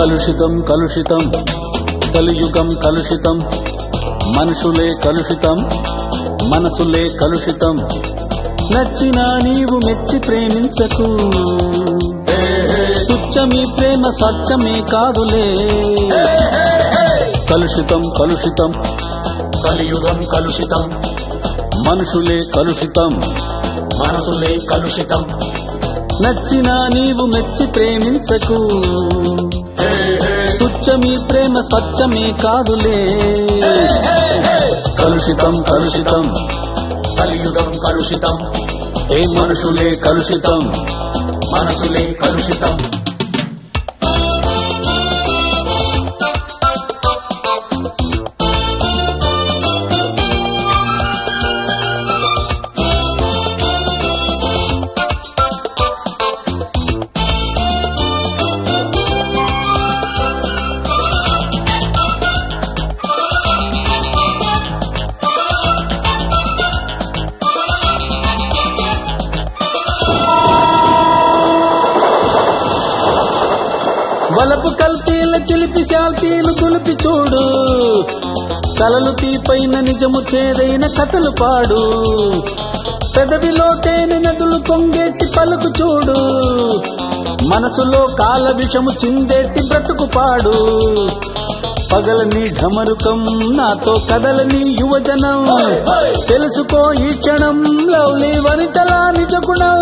కలుషితం కలుషితం కలియుగం కలుషితం మనుషులే కలుషితం మనసులే కలుషితం నచ్చినా నీవు మెచ్చి ప్రేమించకు తుచ్చమి ప్రేమ స్వచ్ఛమే కాదులే కలుషితం కలుషితం కలియుగం కలుషితం మనుషులే కలుషితం మనసులే కలుషితం నచ్చినా నీవు మెచ్చి ప్రేమించకు తుచ్చమి ప్రేమ స్వచ్ఛమే కాదులే కలుషితం కలుషితం కలియుగం కలుషితం ఏ మనుషులే కలుషితం మనసులే కలుషితం వలపు కల్తీల చిలిపి శాల్తీలు దులిపి చూడు కలలు తీపైన నిజము చేదైన కథలు పాడు పెదవిలో తేనె నదులు పొంగేటి పలుకు చూడు మనసులో కాల విషము చిందేటి బ్రతుకు పాడు పగలని ఢమరుకం నాతో కదలని యువజనం తెలుసుకో ఈ క్షణం లవ్లీ వనితలా నిజ గుణం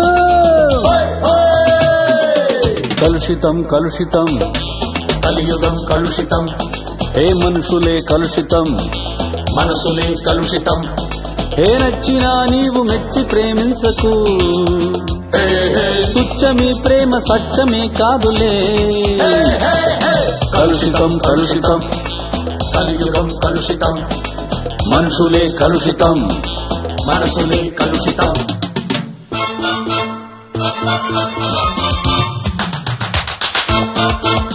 కలుషితం కలుషితం కలియుగం కలుషితం ఏ మనుషులే కలుషితం మనసులే కలుషితం ఏ నచ్చినా నీవు మెచ్చి ప్రేమించకు తుచ్చమి ప్రేమ స్వచ్ఛమే కాదులే కలుషితం కలుషితం కలియుగం కలుషితం మనుషులే కలుషితం మనసులే కలుషితం Thank you.